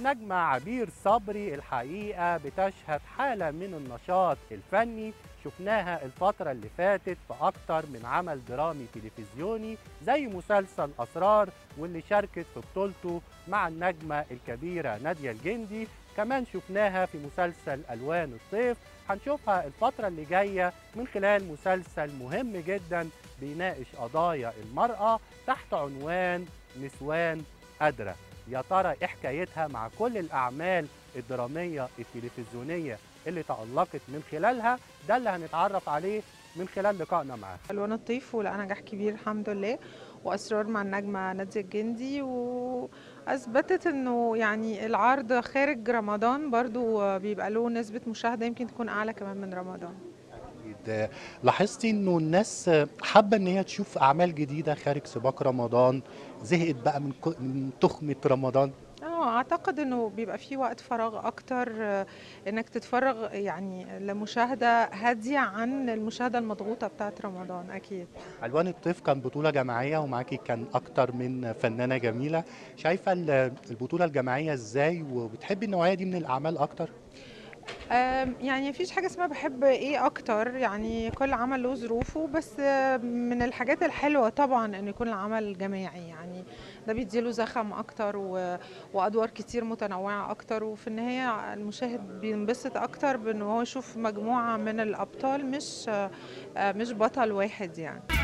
النجمة عبير صبري الحقيقة بتشهد حالة من النشاط الفني شفناها الفترة اللي فاتت في أكتر من عمل درامي تلفزيوني زي مسلسل أسرار واللي شاركت في بطولته مع النجمة الكبيرة نادية الجندي كمان شفناها في مسلسل ألوان الطيف هنشوفها الفترة اللي جاية من خلال مسلسل مهم جدا بيناقش قضايا المرأة تحت عنوان نسوان قادرة يا ترى ايه حكايتها مع كل الأعمال الدرامية التلفزيونية اللي تألقت من خلالها ده اللي هنتعرف عليه من خلال لقائنا معاها الوان الطيف ولقى نجاح كبير الحمد لله واسرار مع النجمه ناديه الجندي واثبتت انه يعني العرض خارج رمضان برضو بيبقى له نسبه مشاهده يمكن تكون اعلى كمان من رمضان أكيد. لاحظتي انه الناس حابه ان هي تشوف اعمال جديده خارج سباق رمضان زهقت بقى من ك- من تخمه رمضان اه اعتقد انه بيبقى في وقت فراغ اكتر آه، انك تتفرغ يعني لمشاهده هاديه عن المشاهده المضغوطه بتاعت رمضان اكيد الوان الطيف كان بطوله جماعيه ومعاكي كان اكتر من فنانه جميله شايفه ال- البطوله الجماعيه ازاي وبتحبي النوعيه دي من الاعمال اكتر آم، يعني مفيش حاجة اسمها بحب ايه اكتر يعني كل عمل له ظروفه بس آم، من الحاجات الحلوة طبعا ان يكون العمل جماعي يعني ده بيديله زخم اكتر و... وادوار كتير متنوعة اكتر وفي النهاية المشاهد بينبسط اكتر بان هو يشوف مجموعة من الابطال مش آه، مش بطل واحد يعني